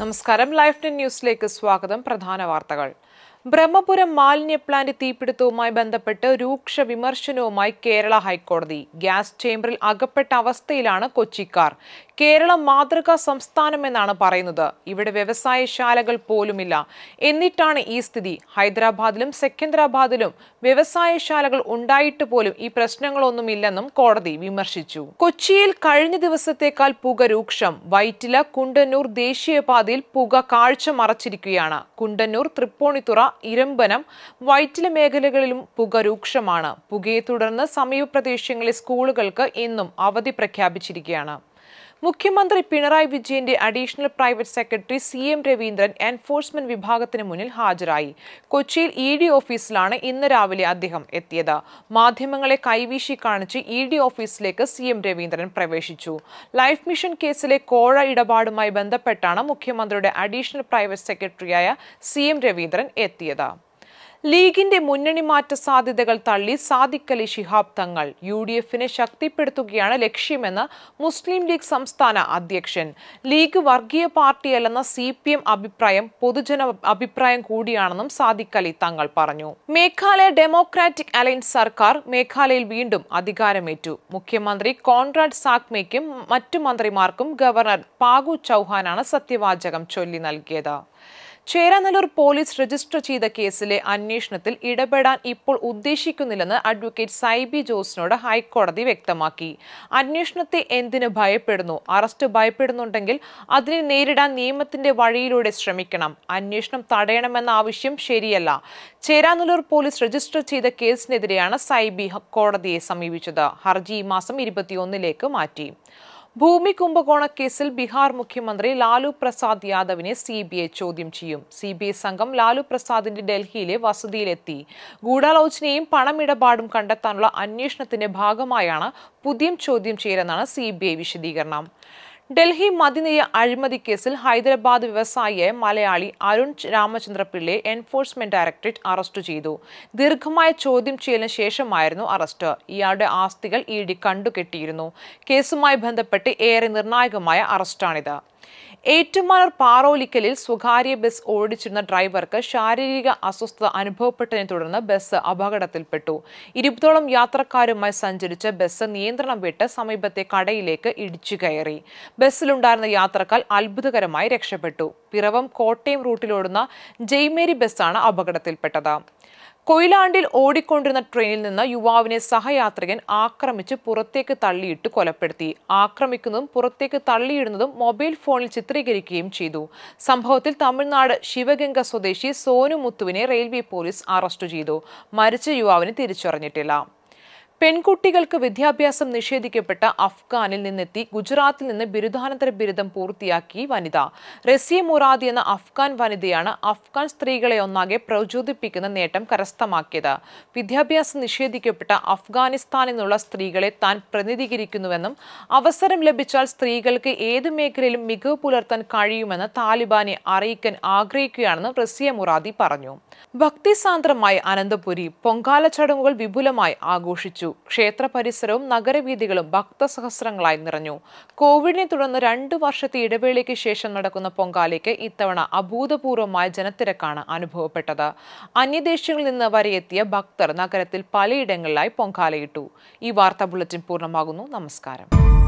നമസ്കാരം life ten ന്യൂസിലേക്ക് സ്വാഗതം പ്രധാന വാർത്തകൾ ബ്രഹ്മപുരം മാലിന്യ പ്ലാന്റ് തീപിടുത്തവുമായി ബന്ധപ്പെട്ട് രൂക്ഷ വിമർശനവുമായി കേരള ഹൈക്കോടതി ഗ്യാസ് ചേംബറിൽ അകപ്പെട്ട അവസ്ഥയിലാണ് കൊച്ചിക്കാർ കേരളം മാതൃകാ സംസ്ഥാനമെന്നാണ് പറയുന്നത് ഇവിടെ വ്യവസായശാലകൾ പോലുമില്ല എന്നിട്ടാണ് ഈ സ്ഥിതി ഹൈദരാബാദിലും സെക്കന്ദരാബാദിലും വ്യവസായശാലകൾ ഉണ്ടായിട്ട് പോലും ഈ പ്രശ്നങ്ങളൊന്നുമില്ലെന്നും കോടതി വിമർശിച്ചു കൊച്ചിയിൽ കഴിഞ്ഞ ദിവസത്തേക്കാൾ പുക രൂക്ഷം വൈറ്റില കുണ്ടന്നൂർ ദേശീയപാതയിൽ പുക കാഴ്ച മറച്ചിരിക്കുകയാണ് കുണ്ടന്നൂർ തൃപ്പൂണിത്തുറ ഇരമ്പനം വൈറ്റില മേഖലകളിലും പുക രൂക്ഷമാണ് പുകയെ തുടർന്ന് സമീപ പ്രദേശങ്ങളിലെ സ്കൂളുകൾക്ക് ഇന്നും അവധി പ്രഖ്യാപിച്ചിരിക്കുകയാണ് മുഖ്യമന്ത്രി പിണറായി വിജയന്റെ additional private secretary C M Raveendran enforcement വിഭാഗത്തിന് മുന്നിൽ ഹാജരായി കൊച്ചിയിൽ ഇ ഡി ഓഫീസിലാണ് ഇന്ന് രാവിലെ അദ്ദേഹം എത്തിയത് മാധ്യമങ്ങളെ കൈവീശി കാണിച്ച് ഇ ഡി ഓഫീസിലേക്ക് സി എം രവീന്ദ്രൻ പ്രവേശിച്ചു ലൈഫ് മിഷൻ കേസിലെ കോഴ ഇടപാടുമായി ബന്ധപ്പെട്ടാണ് മുഖ്യമന്ത്രിയുടെ അഡീഷണൽ പ്രൈവറ്റ് സെക്രട്ടറിയായ സി എം രവീന്ദ്രൻ എത്തിയത് ലീഗിന്റെ മുന്നണി മാറ്റ സാധ്യതകൾ തള്ളി സാദിഖലി ശിഹാബ് തങ്ങൾ യു ഡി എഫിനെ ശക്തിപ്പെടുത്തുകയാണ് ലക്ഷ്യമെന്ന് മുസ്ലിം ലീഗ് സംസ്ഥാന അധ്യക്ഷൻ ലീഗ് വർഗീയ പാർട്ടിയല്ലെന്ന സി പി എം അഭിപ്രായം പൊതുജന അഭിപ്രായം കൂടിയാണെന്നും സാദിഖ് അലി തങ്ങൾ പറഞ്ഞു മേഘാലയ ഡെമോക്രാറ്റിക് അലയൻസ് സർക്കാർ മേഘാലയയിൽ വീണ്ടും അധികാരമേറ്റു മുഖ്യമന്ത്രി കോൺറാഡ് സാക്മയ്ക്കും മറ്റു മന്ത്രിമാർക്കും ഗവർണർ പാഗു ചൌഹാനാണ് സത്യവാചകം ചൊല്ലി നൽകിയത് ചേരാനല്ലൂർ പോലീസ് രജിസ്റ്റർ ചെയ്ത കേസിലെ അന്വേഷണത്തിൽ ഇടപെടാൻ ഇപ്പോൾ ഉദ്ദേശിക്കുന്നില്ലെന്ന് അഡ്വക്കേറ്റ് സൈബി ജോസിനോട് ഹൈക്കോടതി വ്യക്തമാക്കി അന്വേഷണത്തെ എന്തിനു ഭയപ്പെടുന്നു അറസ്റ്റ് ഭയപ്പെടുന്നുണ്ടെങ്കിൽ അതിനെ നേരിടാൻ നിയമത്തിന്റെ വഴിയിലൂടെ ശ്രമിക്കണം അന്വേഷണം തടയണമെന്ന ആവശ്യം ശരിയല്ല ചേരാനല്ലൂർ പോലീസ് രജിസ്റ്റർ ചെയ്ത കേസിനെതിരെയാണ് സൈബി കോടതിയെ സമീപിച്ചത് ഹർജി ഈ മാസം ഇരുപത്തിയൊന്നിലേക്ക് മാറ്റി ഭൂമി കുംഭകോണ കേസിൽ ബീഹാർ മുഖ്യമന്ത്രി ലാലു പ്രസാദ് യാദവിനെ സി ബി ഐ ചോദ്യം ചെയ്യും സി ബി ഐ സംഘം ലാലു പ്രസാദിന്റെ ഡൽഹിയിലെ വസതിയിലെത്തി ഗൂഢാലോചനയും പണമിടപാടും കണ്ടെത്താനുള്ള അന്വേഷണത്തിന്റെ ഭാഗമായാണ് പുതിയ ചോദ്യം ചെയ്യലെന്നാണ് സി ബി ഐ വിശദീകരണം ഡൽഹി മതിനിയ അഴിമതി കേസിൽ ഹൈദരാബാദ് വ്യവസായിയായ മലയാളി അരുൺ രാമചന്ദ്ര പിള്ളയെ എൻഫോഴ്സ്മെന്റ് ഡയറക്ടറേറ്റ് അറസ്റ്റ് ചെയ്തു ദീർഘമായ ചോദ്യം ചെയ്യലിന് ശേഷമായിരുന്നു അറസ്റ്റ് ഇയാളുടെ ആസ്തികൾ ഇ ഡി കണ്ടുകെട്ടിയിരുന്നു കേസുമായി ബന്ധപ്പെട്ട് ഏറെ നിർണായകമായ അറസ്റ്റാണിത് ഏറ്റുമാനൂർ പാറോലിക്കലിൽ സ്വകാര്യ ബസ് ഓടിച്ചിരുന്ന ഡ്രൈവർക്ക് ശാരീരിക അസ്വസ്ഥത അനുഭവപ്പെട്ടതിനെ തുടർന്ന് ബസ് അപകടത്തിൽപ്പെട്ടു ഇരുപതോളം യാത്രക്കാരുമായി സഞ്ചരിച്ച ബസ് നിയന്ത്രണം വിട്ട് സമീപത്തെ കടയിലേക്ക് ഇടിച്ചു കയറി ബസ്സിലുണ്ടായിരുന്ന യാത്രക്കാർ അത്ഭുതകരമായി രക്ഷപ്പെട്ടു പിറവം കോട്ടയം റൂട്ടിലോടുന്ന ജയ്മേരി ബസ്സാണ് അപകടത്തിൽപ്പെട്ടത് കൊയിലാണ്ടിൽ ഓടിക്കൊണ്ടിരുന്ന ട്രെയിനിൽ നിന്ന് യുവാവിനെ സഹയാത്രികൻ ആക്രമിച്ച് പുറത്തേക്ക് തള്ളിയിട്ട് കൊലപ്പെടുത്തി ആക്രമിക്കുന്നതും പുറത്തേക്ക് തള്ളിയിടുന്നതും മൊബൈൽ ഫോണിൽ ചിത്രീകരിക്കുകയും ചെയ്തു സംഭവത്തിൽ തമിഴ്നാട് ശിവഗംഗ സ്വദേശി സോനു മുത്തുവിനെ റെയിൽവേ പോലീസ് അറസ്റ്റ് ചെയ്തു മരിച്ച യുവാവിനെ തിരിച്ചറിഞ്ഞിട്ടില്ല പെൺകുട്ടികൾക്ക് വിദ്യാഭ്യാസം നിഷേധിക്കപ്പെട്ട അഫ്ഗാനിൽ നിന്നെത്തി ഗുജറാത്തിൽ നിന്ന് ബിരുദാനന്തര ബിരുദം പൂർത്തിയാക്കി വനിത റസിയ മുറാദി എന്ന അഫ്ഗാൻ വനിതയാണ് അഫ്ഗാൻ സ്ത്രീകളെ ഒന്നാകെ പ്രചോദിപ്പിക്കുന്ന നേട്ടം കരസ്ഥമാക്കിയത് വിദ്യാഭ്യാസം നിഷേധിക്കപ്പെട്ട അഫ്ഗാനിസ്ഥാനിൽ നിന്നുള്ള സ്ത്രീകളെ താൻ പ്രതിനിധീകരിക്കുന്നുവെന്നും അവസരം ലഭിച്ചാൽ സ്ത്രീകൾക്ക് ഏത് മേഖലയിലും മികവ് പുലർത്താൻ കഴിയുമെന്ന് താലിബാനെ അറിയിക്കാൻ ആഗ്രഹിക്കുകയാണെന്ന് റസിയ മുറാദി പറഞ്ഞു ഭക്തിസാന്ദ്രമായ അനന്തപുരി പൊങ്കാല ചടങ്ങുകൾ വിപുലമായി ആഘോഷിച്ചു ക്ഷേത്ര പരിസരവും നഗരവീഥികളും ഭക്തസഹസ്രങ്ങളായി നിറഞ്ഞു കോവിഡിനെ തുടർന്ന് രണ്ടു വർഷത്തെ ഇടവേളയ്ക്ക് ശേഷം നടക്കുന്ന പൊങ്കാലയ്ക്ക് ഇത്തവണ അഭൂതപൂർവമായ ജനത്തിരക്കാണ് അനുഭവപ്പെട്ടത് അന്യദേശങ്ങളിൽ നിന്ന് വരെ എത്തിയ ഭക്തർ നഗരത്തിൽ പലയിടങ്ങളിലായി പൊങ്കാലയിട്ടു ഈ വാർത്താ ബുള്ളറ്റിൻ പൂർണ്ണമാകുന്നു നമസ്കാരം